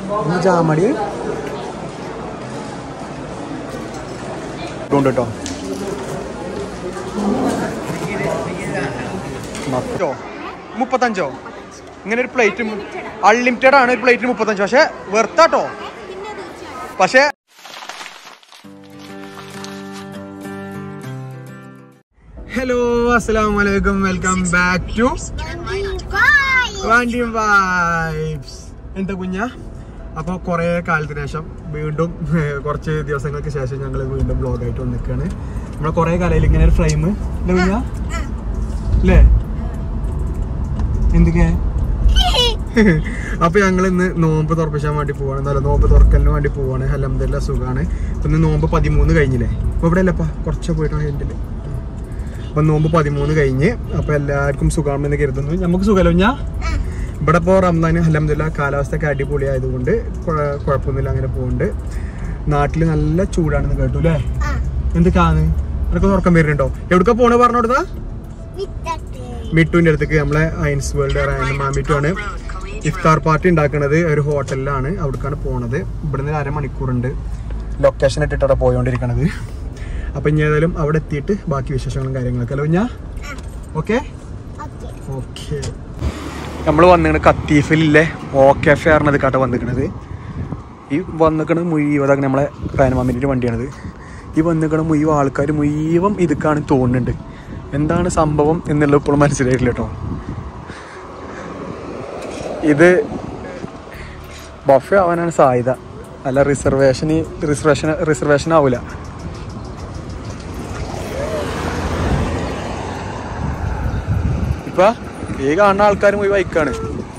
ഇന്ന് ജാമടി ഉണ്ട് കേട്ടോ മത്തോ മുപ്പത്തഞ്ചോ ഇങ്ങനെ ഒരു പ്ലേറ്റ് അൺലിമിറ്റഡ് ആണ് ഒരു പ്ലേറ്റിന് മുപ്പത്തഞ്ച് പക്ഷെ വെർത്താട്ടോ പക്ഷെ ഹലോ അസ്സലാമു അലൈക്കും വെൽക്കം ബാക്ക് ടു വാണ്ടിയും വൈബ്സ് എന്താ കുഞ്ഞ അപ്പോൾ കുറേ കാലത്തിന് ശേഷം വീണ്ടും ഏർ, കുറച്ച് ദിവസങ്ങൾക്ക് ശേഷം ഞങ്ങൾ വീണ്ടും ബ്ലോഗായിട്ട് വന്നിരിക്കുകയാണ് നമ്മളെ കുറേ കാലയിൽ ഇങ്ങനെ ഒരു ഫ്രെയിം അല്ലേ കുഞ്ഞ അല്ലേ എന്തൊക്കെയാ അപ്പൊ ഞങ്ങൾ ഇന്ന് നോമ്പ് തുറപ്പിച്ചാൻ വേണ്ടി പോവാണ് നല്ല നോമ്പ് തുറക്കലിന് വേണ്ടി പോവാണ് അലഹമ്മദില്ല സുഖാണ് ഇപ്പൊ ഇന്ന് നോമ്പ് പതിമൂന്ന് കഴിഞ്ഞില്ലേ അപ്പൊ ഇവിടെ അല്ലപ്പാ കുറച്ച് പോയിട്ടാണ് എൻ്റെ അപ്പൊ നോമ്പ് പതിമൂന്ന് കഴിഞ്ഞ് അപ്പൊ എല്ലാവർക്കും സുഖാണെന്ന് കരുതുന്നു നമുക്ക് സുഖമല്ലോ ഞാൻ ഇവിടെ ഇപ്പോൾ റംസാൻ അലഹമ്മദില്ല കാലാവസ്ഥയൊക്കെ അടിപൊളിയായതുകൊണ്ട് കുഴ- കുഴപ്പമൊന്നുമില്ല അങ്ങനെ പോകുന്നുണ്ട് നാട്ടിൽ നല്ല ചൂടാണെന്ന് കേട്ടു അല്ലേ എന്തൊക്കെയാണ് ഇടയ്ക്ക് തുറക്കം വരുന്നുണ്ടോ എവിടക്ക പോണേ പറഞ്ഞോടുതാ മിട്ടുവിന്റെ അടുത്തേക്ക് നമ്മളെ അയൻസ് വേൾഡ് റാൻഡ് മാമിട്ടുമാണ് ഇഫ്താർ പാർട്ടി ഉണ്ടാക്കുന്നത് ഒരു ഹോട്ടലിലാണ് അവിടേക്കാണ് പോണത് ഇവിടുന്ന് ഒരു അരമണിക്കൂറുണ്ട് ലൊക്കേഷൻ ഇട്ടിട്ടാണ് പോയോണ്ടിരിക്കണത് അപ്പൊ ഇനി ഏതായാലും അവിടെ എത്തിയിട്ട് ബാക്കി വിശേഷങ്ങളും കാര്യങ്ങളൊക്കെ അല്ലോ ഞാൻ ഓക്കെ ഓക്കെ നമ്മൾ വന്നിക്കണ കത്തീഫിലെ ഓ കെഫെ ആറിനത് കട വന്നിക്കണത് ഈ വന്നിക്കണത് മുഴുവതാക്കി നമ്മളെ റാനമാമിൻ്റെ വണ്ടിയാണിത് ഈ വന്നിക്കണ മുഴുവൻ ആൾക്കാർ മുഴുവൻ ഇതൊക്കെയാണ് തോന്നുന്നുണ്ട് എന്താണ് സംഭവം എന്നുള്ളത് ഇപ്പോഴും മനസ്സിലായിട്ടില്ല കേട്ടോ ഇത് ബഫെ ആവാനാണ് സാധ്യത അല്ല റിസർവേഷൻ റിസർവേഷൻ റിസർവേഷൻ ആവില്ല ഇപ്പൊ ഈ കാണുന്ന ആൾക്കാർ മുഴുവൻ ബൈക്കാണ്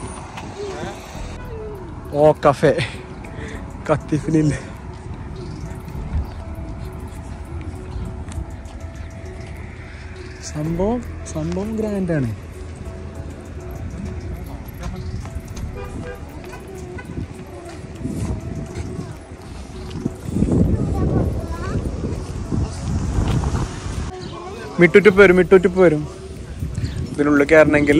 ഓ കഫേ കത്തിഫിലില്ലേ സംഭവം സംഭവം ഗ്രാൻഡാണ് മിട്ടുറ്റിപ്പ് വരും മിട്ടുറ്റിപ്പ് വരും ഇതിനുള്ളിൽ കയറണമെങ്കിൽ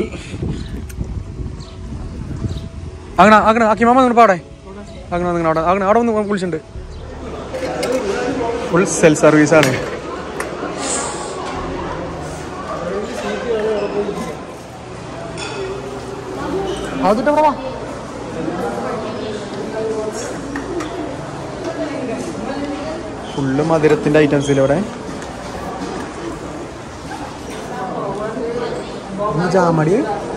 അങ്ങനെ അങ്ങനെ അക്കിമാമ നിങ്ങൾ പാടെ അങ്ങനെ നിങ്ങൾ അവിടെ അങ്ങനെ അവിടെ ഒന്ന് വിളിച്ചിട്ടുണ്ട് ഫുൾ സെൽ സർവീസാണ് അതിട്ട് അവിടെ വാ ഫുള്ള് മധുരത്തിന്റെ ഐറ്റംസ് ഇല്ല ഇവിടെ ജാമടി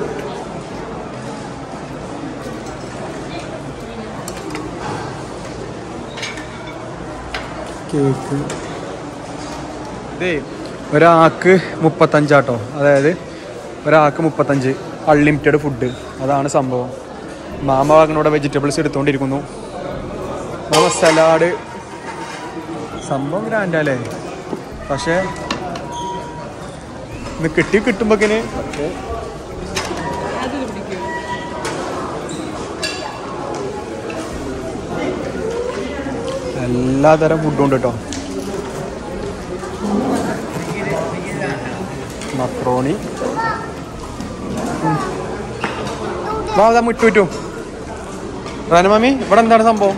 കേക്ക് ഇതേ ഒരാൾക്ക് മുപ്പത്തഞ്ചാട്ടോ അതായത് ഒരാൾക്ക് മുപ്പത്തഞ്ച് അൺലിമിറ്റഡ് ഫുഡ് അതാണ് സംഭവം മാമ വാങ്ങനോടെ വെജിറ്റബിൾസ് എടുത്തുകൊണ്ടിരിക്കുന്നു മാമ സലാഡ് സംഭവം ഗ്രാൻഡല്ലേ പക്ഷേ ഇന്ന് കിട്ടി കിട്ടുമ്പോക്കിന് പക്ഷേ എല്ലാതരം ഫുഡും ഉണ്ട് കേട്ടോ മക്രോണി വാ അതാ മുറ്റു മുറ്റും റാനമാമി ഇവിടെ എന്താണ് സംഭവം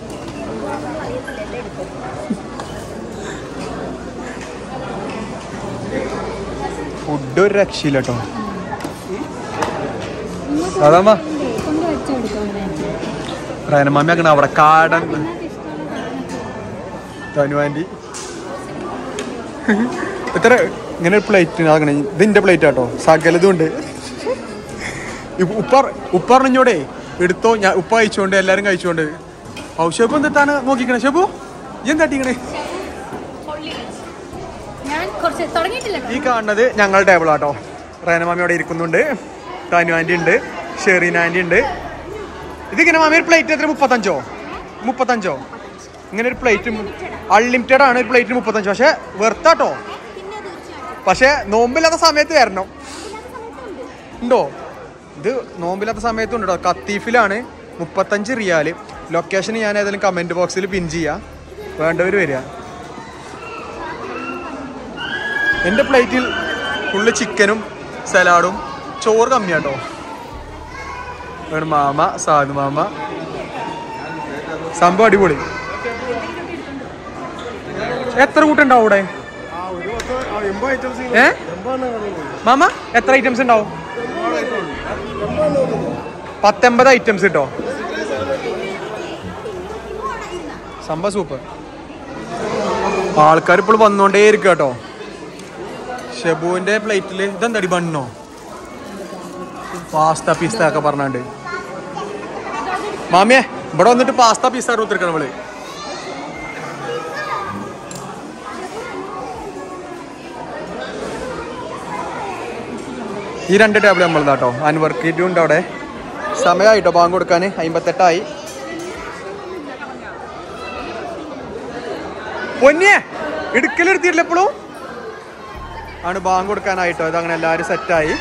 ഫുഡ് ഒരു രക്ഷയില്ല കേട്ടോ അതാമ്മ റാനമാമി അങ്ങനെ അവിടെ കാടൻ തനുവാൻറ്റി എത്ര ഇങ്ങനെ ഒരു പ്ലേറ്റ് ആകണേ ഇതിന്റെ പ്ലേറ്റ് ആട്ടോ സകലതും ഉണ്ട് ഇപ്പൊ ഉപ്പ ഉപ്പ പറഞ്ഞോടെ എടുത്തോ ഞാൻ ഉപ്പ കഴിച്ചോണ്ട് എല്ലാരും കഴിച്ചോണ്ട് ഔ ഷെബു എന്താണ് നോക്കിക്കണേ ഷെബു ഈ എന്താ ടീക്കണേ ഞാൻ കുറച്ച് തുടങ്ങിയിട്ടില്ല ഈ കാണുന്നത് ഞങ്ങളുടെ ടേബിൾ ആട്ടോ റേനമാമി അവിടെ ഇരിക്കുന്നുണ്ട് താനു ആൻറ്റി ഉണ്ട് ഷെറീൻ ആൻറ്റി ഉണ്ട് ഇതിങ്ങനെ മാമി ഒരു പ്ലേറ്റ് എത്ര മുപ്പത്തഞ്ചോ മുപ്പത്തഞ്ചോ ഇങ്ങനെ ഒരു പ്ലേറ്റ് അൺലിമിറ്റഡ് ആണ് ഒരു പ്ലേറ്റ് മുപ്പത്തഞ്ച് പക്ഷെ വെർത്താട്ടോ പക്ഷെ നോമ്പില്ലാത്ത സമയത്ത് വരണം ഉണ്ടോ ഇത് നോമ്പില്ലാത്ത സമയത്തും ഉണ്ടോ കത്തീഫിലാണ് മുപ്പത്തഞ്ച് റിയാല് ലൊക്കേഷൻ ഞാൻ ഏതെങ്കിലും കമന്റ് ബോക്സിൽ പിൻ ചെയ്യാം വേണ്ടവർ വരിക എൻ്റെ പ്ലേറ്റിൽ ഫുള്ള് ചിക്കനും സലാഡും ചോറ് കമ്മിയാട്ടോ ഒരു മാമ സാധു മാമ സംഭവം അടിപൊളി എത്ര കൂട്ടുണ്ടാവും അവിടെ ഏ മാമ എത്ര ഐറ്റംസ് ഉണ്ടാവും പത്തൊമ്പത് ഐറ്റംസ് കിട്ടോ സംഭവം സൂപ്പർ ആൾക്കാർ ഇപ്പോൾ വന്നോണ്ടേ ഇരിക്കുക കേട്ടോ ഷെബുവിന്റെ പ്ലേറ്റിൽ ഇതെന്തടി ബണ്ണോ പാസ്ത പിസ്ത ഒക്കെ പറഞ്ഞാണ്ട് മാമിയെ ഇവിടെ വന്നിട്ട് പാസ്ത പിസ്ത കൊടുത്തിരിക്കണം നമ്മള് ഈ രണ്ട് ടേബിൾ നമ്മളതാട്ടോ അൻവർക്ക് ഉണ്ട് അവിടെ സമയമായിട്ടോ ബാങ്ക് കൊടുക്കാൻ അമ്പത്തെട്ടായി പൊന്നിയെ ഇടുക്കലെടുത്തിട്ടില്ല എപ്പോഴും ആണ് ബാങ്ക് കൊടുക്കാനായിട്ടോ ഇതങ്ങനെ എല്ലാവരും സെറ്റായി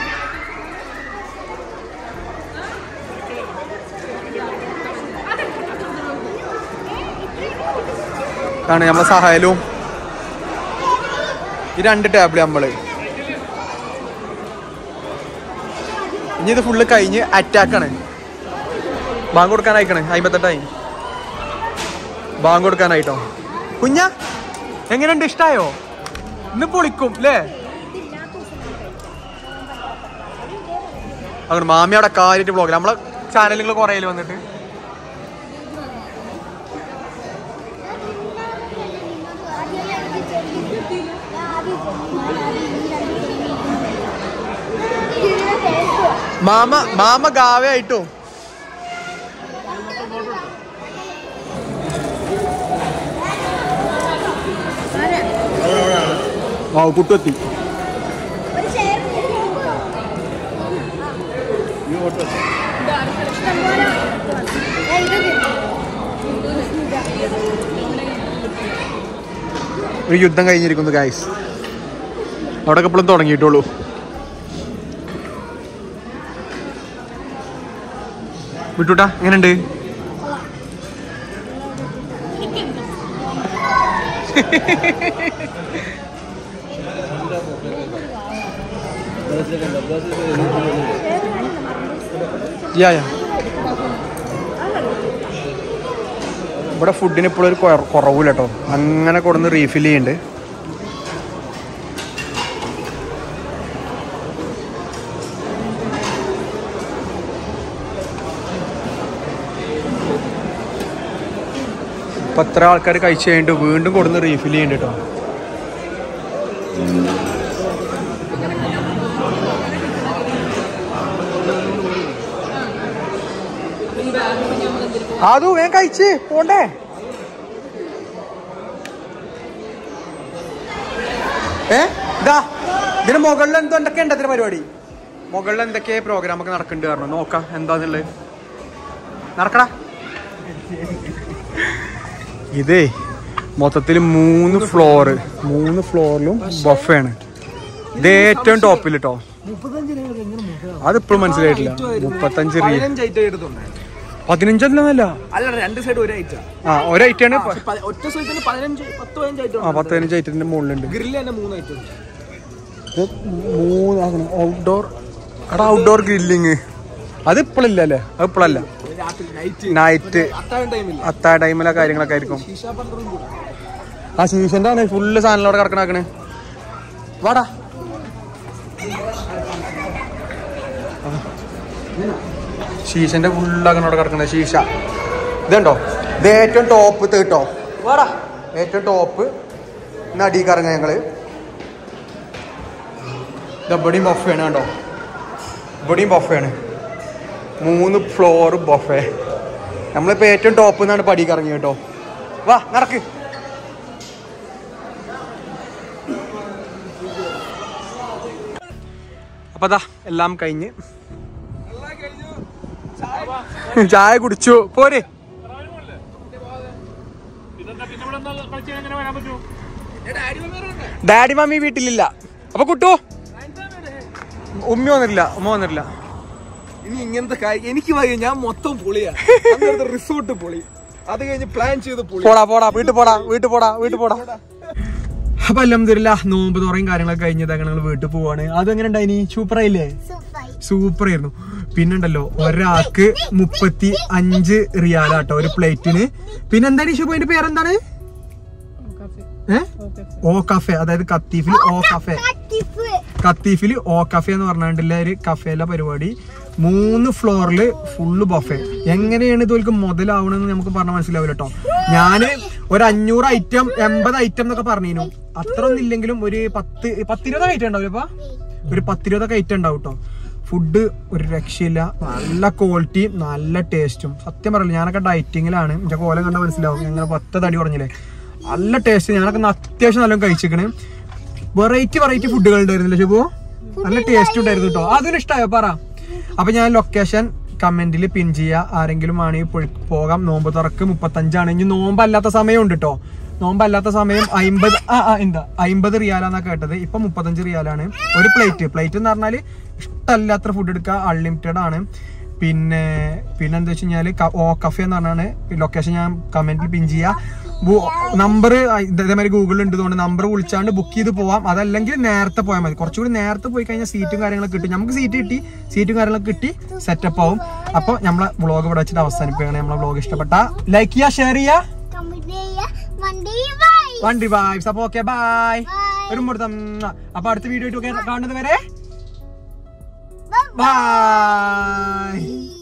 ആണ് നമ്മളെ സഹായലും ഈ രണ്ട് ടേബിൾ നമ്മള് ഇനി ഇത് ഫുള്ള് കഴിഞ്ഞ് അറ്റാക്കാണ് ബാങ്ക് കൊടുക്കാനായിക്കണ് അമ്പത്തെട്ടായി ബാങ്ക് കൊടുക്കാനായിട്ടോ കുഞ്ഞ എങ്ങനെയുണ്ട് ഇഷ്ടായോ ഇന്ന് പൊളിക്കും അല്ലേ അങ്ങനെ മാമി അവിടെ കാര്യമായിട്ട് ബ്ലോഗ് നമ്മളെ ചാനലുകൾ കുറേ വന്നിട്ട് മാമ മാമ ഗാവ ആയിട്ടോ ആ കുട്ടെത്തി ഒരു യുദ്ധം കഴിഞ്ഞിരിക്കുന്നു ഗായ്സ് അവിടെ ഇപ്പോഴും തുടങ്ങിയിട്ടുള്ളൂ വിട്ടുട്ടാ എങ്ങനെയുണ്ട് യാ യാ ഇവിടെ ഫുഡിന് ഇപ്പോഴും ഒരു കുറ- കുറവില്ല കേട്ടോ അങ്ങനെ കൊടുന്ന് റീഫിൽ ചെയ്യുന്നുണ്ട് ഇപ്പൊ എത്ര ആൾക്കാർ കഴിച്ചു കഴിഞ്ഞിട്ട് വീണ്ടും കൊടുന്ന് റീഫിൽ ചെയ്യുന്നുണ്ട് കേട്ടോ അതു വേഗം കഴിച്ച് പോണ്ടേ ഏ ഇതാ ഇതിന് മുകളിൽ എന്തോ എന്തൊക്കെ ഉണ്ട് അതിന് പരിപാടി മുകളിൽ എന്തൊക്കെ പ്രോഗ്രാം ഒക്കെ നടക്കുന്നുണ്ട് കാരണം നോക്കാം എന്താന്നുള്ളത് നടക്കടാ ഇതേ മൊത്തത്തിൽ മൂന്ന് ഫ്ലോറ് മൂന്ന് ഫ്ലോറിലും ബഫയാണ് ഇത് ഏറ്റവും ടോപ്പിൽ കേട്ടോ അതിപ്പോഴും മനസ്സിലായിട്ടില്ല മുപ്പത്തഞ്ച് റീ പതിനഞ്ചൊന്നല്ല അല്ല രണ്ട് സൈഡ് ഒരു ഐറ്റം ആ ഒരൈറ്റാണ് ഒറ്റ സ്ഥലത്തിന് പതിനഞ്ച് പത്ത് പതിനഞ്ച് ഐറ്റം ആ പത്ത് പതിനഞ്ച് ഐറ്റത്തിന്റെ മുകളിലുണ്ട് ഗ്രില്ല് തന്നെ മൂന്ന് ഐറ്റം ഇത് മൂന്ന് ഔട്ട്ഡോർ എടാ ഔട്ട്ഡോർ ഗ്രില്ലിങ് അത് ഇപ്പോഴില്ല അല്ലേ അത് ഇപ്പോഴല്ല രാത്രി നൈറ്റ് നൈറ്റ് അത്താഴം ടൈമില്ല അത്താഴ ടൈമിലെ കാര്യങ്ങളൊക്കെ ആയിരിക്കും ഷീഷ പന്ത്രണ്ടും കൂടെ ആ സീസന്റെ ആണ് ഫുള്ള് സാധനങ്ങളോടെ കിടക്കണാക്കണ് വാടാ ശീശന്റെ ഫുള്ളാക്കണ അവിടെ കിടക്കണ ശീശ ഇതുണ്ടോ ഇത് ഏറ്റവും ടോപ്പ് കേട്ടോ വാടാ ഏറ്റവും ടോപ്പ് നടി കറങ്ങ ഞങ്ങള് ഇത് ഇവിടെയും ബൊഫയാണ് കണ്ടോ ഇവിടെയും ബൊഫയാണ് മൂന്ന് ഫ്ലോർ ബൊഫേ നമ്മളിപ്പോ ഏറ്റവും ടോപ്പ് നിന്നാണ് പടി കറങ്ങി കേട്ടോ വാ നടക്ക് അപ്പൊ അതാ എല്ലാം കഴിഞ്ഞ് ചായ കുടിച്ചു പോരെ ഡാഡി മമ്മി വീട്ടിലില്ല അപ്പൊ കുട്ടു ഉമ്മി വന്നിട്ടില്ല ഉമ്മ വന്നിട്ടില്ല ഇനി ഇങ്ങനത്തെ കാര്യം എനിക്ക് വയ്യ ഞാൻ മൊത്തം പൊളിയാ റിസോർട്ട് പൊളി അത് കഴിഞ്ഞ് പ്ലാൻ ചെയ്ത് പൊളി പോടാ പോടാ വീട്ടിൽ പോടാ വീട്ടിൽ പോടാ വീട്ടിൽ പോടാ അപ്പൊ അലഹമില്ല നോമ്പ് തുറയും കാര്യങ്ങളൊക്കെ കഴിഞ്ഞത് ഞങ്ങൾ വീട്ടിൽ പോവാണ് അതെങ്ങനെ ഉണ്ടായിനി സൂപ്പറായില്ലേ സൂപ്പർ ആയിരുന്നു പിന്നുണ്ടല്ലോ ഒരാൾക്ക് മുപ്പത്തി അഞ്ച് റിയാലാട്ടോ ഒരു പ്ലേറ്റിന് പിന്നെ എന്താണ് ഇഷ്യൂ പോയിന്റ് പേരെന്താണ് ഏ ഓ കഫേ അതായത് കത്തീഫിൽ ഓ കഫേ കത്തീഫിൽ ഓ കഫേ എന്ന് പറഞ്ഞിട്ടുള്ള ഒരു കഫേയിലെ പരിപാടി മൂന്ന് ഫ്ലോറില് ഫുള്ള് ബൊഫേ എങ്ങനെയാണ് ഇതുവർക്ക് മുതലാവണമെന്ന് നമുക്ക് പറഞ്ഞാൽ മനസ്സിലാവില്ല കേട്ടോ ഞാന് ഒരു അഞ്ഞൂറ് ഐറ്റം എൺപത് ഐറ്റം എന്നൊക്കെ പറഞ്ഞിരുന്നു അത്ര ഒന്നും ഇല്ലെങ്കിലും ഒരു പത്ത് പത്തിരുപത് ഐറ്റം ഉണ്ടാവില്ല ഇപ്പൊ ഒരു പത്തിരുപതൊക്കെ ഐറ്റം ഉണ്ടാവും കേട്ടോ ഫുഡ് ഒരു രക്ഷയില്ല നല്ല ക്വാളിറ്റി നല്ല ടേസ്റ്റും സത്യം പറയില്ല ഞാനൊക്കെ ഡയറ്റിങ്ങിലാണ് എന്റെ കോലം കണ്ടാൽ മനസ്സിലാവും ഞങ്ങൾ പത്ത് തടി കുറഞ്ഞില്ലേ നല്ല ടേസ്റ്റ് ഞാനൊക്കെ ഇന്ന് അത്യാവശ്യം നല്ലോണം കഴിച്ചിക്കണ് വെറൈറ്റി വെറൈറ്റി ഫുഡുകൾ ഉണ്ടായിരുന്നില്ല ഷിബു നല്ല ടേസ്റ്റ് ഉണ്ടായിരുന്നു കേട്ടോ അതിന് ഇഷ്ടമായോ പറ അപ്പൊ ഞാൻ ലൊക്കേഷൻ കമന്റിൽ പിൻ ചെയ്യുക ആരെങ്കിലും ആണെങ്കിൽ പോയി പോകാം നോമ്പ് തുറക്ക് മുപ്പത്തഞ്ചാണ് ഇനി നോമ്പല്ലാത്ത സമയം ഉണ്ട് കേട്ടോ നോമ്പല്ലാത്ത സമയം അമ്പത് ആ ആ എന്താ അമ്പത് റിയാലാന്നാ കേട്ടത് ഇപ്പൊ മുപ്പത്തഞ്ച് റിയാലാണ് ഒരു പ്ലേറ്റ് പ്ലേറ്റ് എന്ന് പറഞ്ഞാല് ഇഷ്ടമല്ലാത്ത ഫുഡ് എടുക്കുക അൺലിമിറ്റഡ് ആണ് പിന്നെ പിന്നെ എന്താ വെച്ച് കഴിഞ്ഞാല് ക- ഓ കഫേ എന്ന് പറഞ്ഞാണ് ലൊക്കേഷൻ ഞാൻ കമന്റിൽ പിൻ ചെയ്യുക നമ്പർ ഇതേമാതിരി ഗൂഗിളിൽ ഉണ്ട് അതുകൊണ്ട് നമ്പർ വിളിച്ചാണ്ട് ബുക്ക് ചെയ്ത് പോവാം അതല്ലെങ്കിൽ നേരത്തെ പോയാൽ മതി കുറച്ചുകൂടി നേരത്തെ പോയി കഴിഞ്ഞാൽ സീറ്റും കാര്യങ്ങളൊക്കെ കിട്ടും നമുക്ക് സീറ്റ് കിട്ടി സീറ്റും കാര്യങ്ങളൊക്കെ കിട്ടി സെറ്റപ്പ് ആവും അപ്പോൾ നമ്മളെ വ്ളോഗ് ഇവിടെ വെച്ചിട്ട് അവസാനിപ്പിക്കുകയാണ് നമ്മളെ വ്ളോഗ് ഇഷ്ടപ്പെട്ട ലൈക്ക് ചെയ്യുക ഷെയർ ചെയ്യുക വണ്ടി വൈബ്സ് അപ്പൊ ഓക്കെ ബൈ ഒരു മുഹൂർത്തം അപ്പൊ അടുത്ത വീഡിയോ കാണുന്നത് വരെ ബൈ